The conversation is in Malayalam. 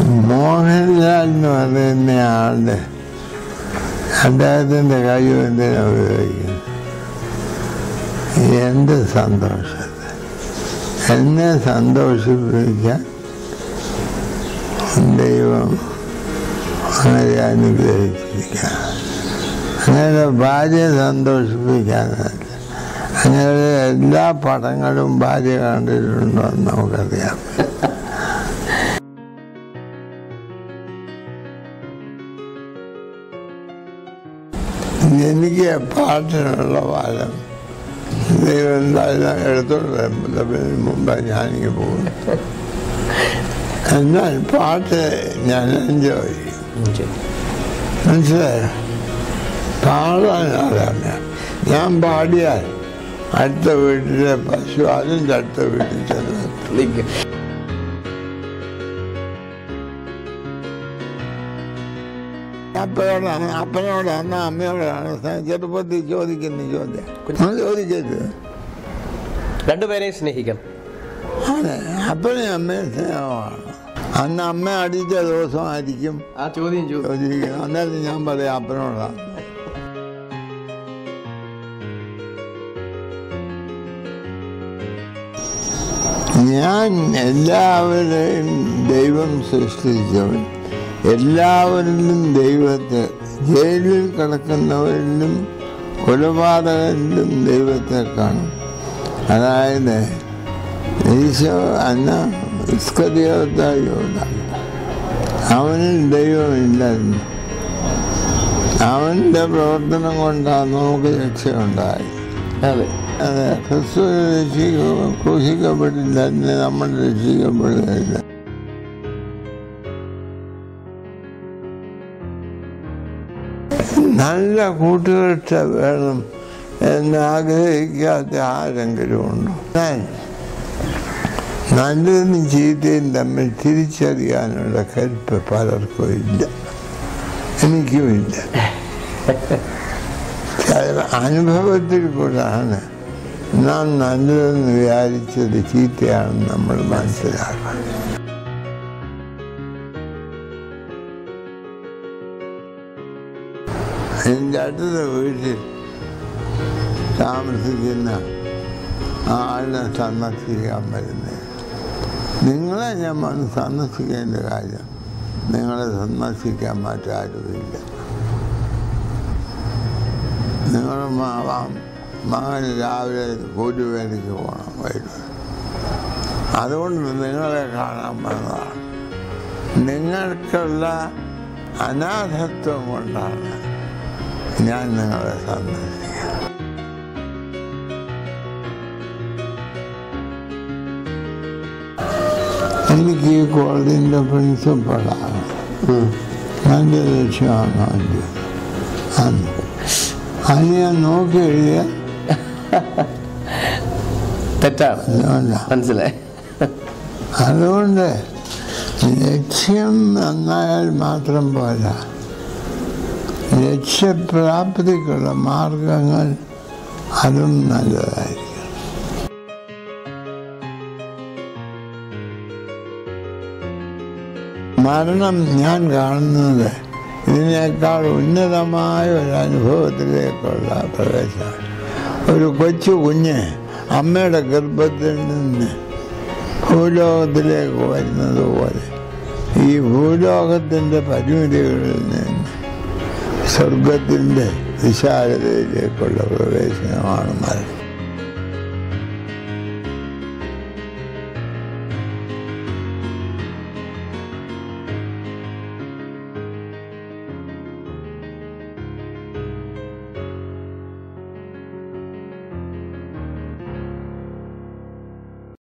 മോഹൻലാൽ എന്ന് പറയുന്ന ആളുടെ അദ്ദേഹത്തിൻ്റെ കഴിവ് എന്തിനാ ഉപയോഗിക്കുന്നത് എൻ്റെ സന്തോഷത്തെ എന്നെ സന്തോഷിപ്പിക്കാൻ ദൈവം അങ്ങനെ അനുഗ്രഹിച്ചിരിക്കുക അങ്ങനെ ഭാര്യയെ സന്തോഷിപ്പിക്കാനല്ല അങ്ങനെ എല്ലാ പടങ്ങളും ഭാര്യ കണ്ടിട്ടുണ്ടോ എന്ന് നമുക്കറിയാം എനിക്ക് പാട്ടിനുള്ള വാരം ദൈവം എന്തായാലും എടുത്തോണ്ട് വരുമ്പോൾ മുമ്പ് ഞാനിങ്ങനെ പോകും എന്നാൽ പാട്ട് ഞാൻ എൻജോയ് ചെയ്യും മനസ്സിലായോ പാടാൻ അറിയാമ ഞാൻ പാടിയാൽ അടുത്ത വീട്ടിലെ പശു അതിൻ്റെ അടുത്ത വീട്ടിൽ ചെന്ന് അപ്പനോടാണ് അപ്പനോടാണ് അമ്മയോടാണ് ചെറുപ്പത്തിൽ ചോദിക്കുന്ന ചോദ്യം നമ്മൾ ചോദിക്കരുത് രണ്ടുപേരെയും സ്നേഹിക്കണം അതെ അപ്പനും അമ്മയും സ്നേഹമാണ് അന്ന് അമ്മ അടിച്ച ദിവസമായിരിക്കും ആ ചോദ്യം ചോദിക്കും ചോദിക്കുന്നത് അന്നേരം ഞാൻ പറയാം അപ്പനോടാണ് ഞാൻ എല്ലാവരെയും ദൈവം സൃഷ്ടിച്ചവൻ എല്ലാവരിലും ദൈവത്തെ ജയിലിൽ കിടക്കുന്നവരിലും കൊലപാതകരിലും ദൈവത്തെ കാണും അതായത് ഈശോ അന്ന ഇസ്കരിയോദ്ധായോധ അവനിൽ ദൈവമില്ലായിരുന്നു അവൻ്റെ പ്രവർത്തനം കൊണ്ടാണ് നമുക്ക് രക്ഷയുണ്ടായത് അതെ അതെ ക്രിസ്തു രക്ഷിക്ക ക്രൂശിക്കപ്പെട്ടില്ല അതിന് നമ്മൾ രക്ഷിക്കപ്പെടുകയില്ല നല്ല കൂട്ടുകെട്ട വേണം എന്ന് ആഗ്രഹിക്കാത്ത ആരെങ്കിലും ഉണ്ടോ ഞാൻ നല്ലതും ചീത്തയും തമ്മിൽ തിരിച്ചറിയാനുള്ള കൽപ്പ് പലർക്കും ഇല്ല എനിക്കുമില്ല ചില അനുഭവത്തിൽ കൂടാണ് നാം നല്ലതെന്ന് വിചാരിച്ചത് ചീത്തയാണെന്ന് നമ്മൾ മനസ്സിലാക്കണം എൻ്റെ അടുത്ത വീട്ടിൽ താമസിക്കുന്ന ആളിനെ സന്ദർശിക്കാൻ വരുന്നത് നിങ്ങളെ ഞാൻ വന്ന് സന്ദർശിക്കേണ്ട കാര്യം നിങ്ങളെ സന്ദർശിക്കാൻ മറ്റാരുമില്ല നിങ്ങളുടെ മാവാം മകൻ രാവിലെ കൂലിവേലിക്ക് പോകണം വൈകിട്ട് അതുകൊണ്ട് നിങ്ങളെ കാണാൻ വന്നതാണ് നിങ്ങൾക്കുള്ള അനാഥത്വം കൊണ്ടാണ് ഞാൻ നിങ്ങളെ സന്ദർശിക്കുന്നത് എനിക്ക് ഈ കോളേജിൻ്റെ പ്രിൻസിപ്പളാണ് നല്ല ലക്ഷ്യമാണ് അതിൻ്റെ അന്ന് അത് ഞാൻ നോക്കി എഴുതിയ തെറ്റാണ് അതുകൊണ്ടാ മനസ്സിലായി അതുകൊണ്ട് ലക്ഷ്യം നന്നായാൽ മാത്രം പോരാ ലക്ഷ്യപ്രാപ്തിക്കുള്ള മാർഗങ്ങൾ അതും നല്ലതായിരിക്കും മരണം ഞാൻ കാണുന്നത് ഇതിനേക്കാൾ ഉന്നതമായ ഒരു അനുഭവത്തിലേക്കുള്ള പ്രവേശമാണ് ഒരു കൊച്ചു കുഞ്ഞ് അമ്മയുടെ ഗർഭത്തിൽ നിന്ന് ഭൂലോകത്തിലേക്ക് വരുന്നത് പോലെ ഈ ഭൂലോകത്തിൻ്റെ പരിമിതികളിൽ നിന്ന് സ്വർഗത്തിൻ്റെ വിശാലതയിലേക്കുള്ള പ്രവേശനമാണ് മരണം